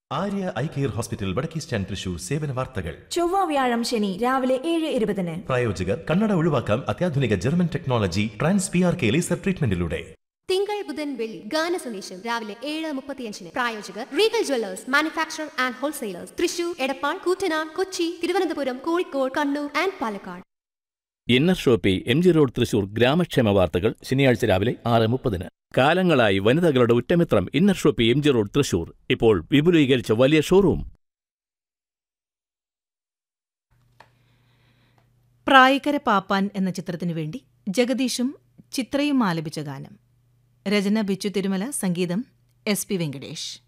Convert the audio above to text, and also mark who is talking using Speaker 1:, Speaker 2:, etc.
Speaker 1: Arya eye care hospital വടക്കേ stand Thrissur സേവന വാർത്തകൾ
Speaker 2: ചൊവ്വ വ്യാഴം ശനി രാവിലെ ഏഴ് ഇരുപതിന്
Speaker 1: പ്രായോജകർ കണ്ണട ഒഴിവാക്കാം അത്യാധുനിക German technology trans P R K laser ട്രീറ്റ്മെന്റിലൂടെ
Speaker 3: തിങ്കൾ ബുധൻ വെള്ളി ഗാന സന്ദേശം രാവിലെ ഏഴ് മുപ്പത്തിയഞ്ചിന് പ്രായോജകർ Regal jewellers manufacture and wholesalers Thrissur Edappal Koottanad Kochi Thiruvananthapuram Kozhikode Kannur and Palakkad
Speaker 4: inner shoppe M G road Thrissur ഗ്രാമക്ഷേമ വാർത്തകൾ ശനിയാഴ്ച രാവിലെ ആറ് മുപ്പതിന് കാലങ്ങളായി വനിതകളുടെ ഉറ്റമിത്രം inner shoppe M G road Thrissur ഇപ്പോൾ വിപുലീകരിച്ച വലിയ ഷോറൂം
Speaker 5: പ്രായിക്കര പാപ്പാൻ എന്ന ചിത്രത്തിനു വേണ്ടി ജഗദീഷും ചിത്രയും ആലപിച്ച ഗാനം രചന ബിച്ചു തിരുമല സംഗീതം എസ് പി വെങ്കടേഷ്